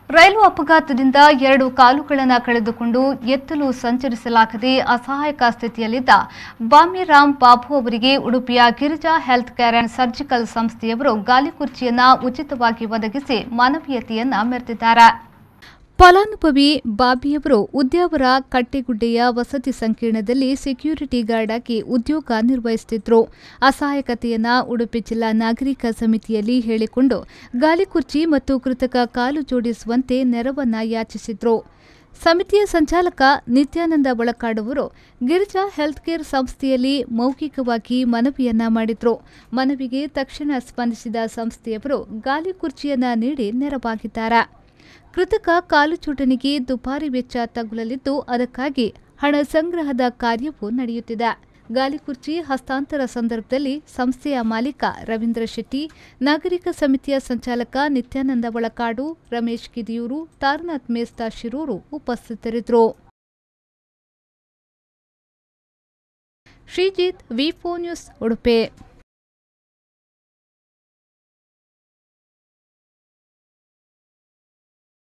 ರೈಲು ಅಪಘಾತದಿಂದ ಎರಡು ಕಾಲುಗಳನ್ನು ಕಳೆದುಕೊಂಡು ಎತ್ತಲು ಸಂಚರಿಸಲಾಗದೆ ಅಸಹಾಯಕ ಸ್ಥಿತಿಯಲ್ಲಿದ್ದ ಬಾಮಿರಾಮ್ ಬಾಬು ಅವರಿಗೆ ಉಡುಪಿಯ Girija health care and surgical ಸಂಸ್ಥೆಯವರು ಗಾಲಿ ಕುರ್ಚಿಯನ್ನ ಉಚಿತವಾಗಿ ಒದಗಿಸಿ ಮಾನವೀಯತೆಯನ್ನ ಮೆರೆದಿದ್ದಾರೆ ಫಲಾನುಭವಿ ಬಾಬಿಯವರು ಉದ್ಯಾವರ ಕಟ್ಟೆಗುಡ್ಡೆಯ ವಸತಿ ಸಂಕೀರ್ಣದಲ್ಲಿ ಸೆಕ್ಯೂರಿಟಿ ಗಾರ್ಡ್ ಆಗಿ ಉದ್ಯೋಗ ನಿರ್ವಹಿಸುತ್ತಿದ್ದರು ಅಸಹಾಯಕತೆಯನ್ನ ಉಡುಪಿ ಜಿಲ್ಲಾ ನಾಗರಿಕ ಸಮಿತಿಯಲ್ಲಿ ಹೇಳಿಕೊಂಡು ಗಾಲಿಕುರ್ಚಿ ಮತ್ತು ಕೃತಕ ಕಾಲು ಜೋಡಿಸುವಂತೆ ನೆರವನ್ನ ಯಾಚಿಸಿದ್ರು ಸಮಿತಿಯ ಸಂಚಾಲಕ ನಿತ್ಯಾನಂದ ಬಳಕಾಡವರು ಗಿರಿಜಾ ಹೆಲ್ತ್ ಕೇರ್ ಸಂಸ್ಥೆಯಲ್ಲಿ ಮೌಖಿಕವಾಗಿ ಮನವಿಯನ್ನ ಮಾಡಿದ್ರು ಮನವಿಗೆ ತಕ್ಷಣ ಸ್ಪಂದಿಸಿದ ಸಂಸ್ಥೆಯವರು ಗಾಲಿ ಕುರ್ಚಿಯನ್ನ ನೀಡಿ ನೆರವಾಗಿದ್ದಾರೆ ಕೃತಕ ಕಾಲುಚೂಟನಿಗೆ ದುಬಾರಿ ವೆಚ್ಚ ತಗುಲಲಿದ್ದು ಅದಕ್ಕಾಗಿ ಹಣ ಸಂಗ್ರಹದ ಕಾರ್ಯವೂ ನಡೆಯುತ್ತಿದೆ ಗಾಲಿಕುರ್ಚಿ ಹಸ್ತಾಂತರ ಸಂದರ್ಭದಲ್ಲಿ ಸಂಸ್ಥೆಯ ಮಾಲೀಕ ರವೀಂದ್ರ ಶೆಟ್ಟಿ ನಾಗರಿಕ ಸಮಿತಿಯ ಸಂಚಾಲಕ ನಿತ್ಯಾನಂದ ಬಳಕಾಡು ರಮೇಶ್ ಕಿದಿಯೂರು ತಾರನಾಥ್ ಮೇಸ್ತಾ ಶಿರೂರು ಉಪಸ್ಥಿತರಿದ್ದರು ಶ್ರೀಜಿತ್ ವಿ ನ್ಯೂಸ್ ಉಡುಪಿ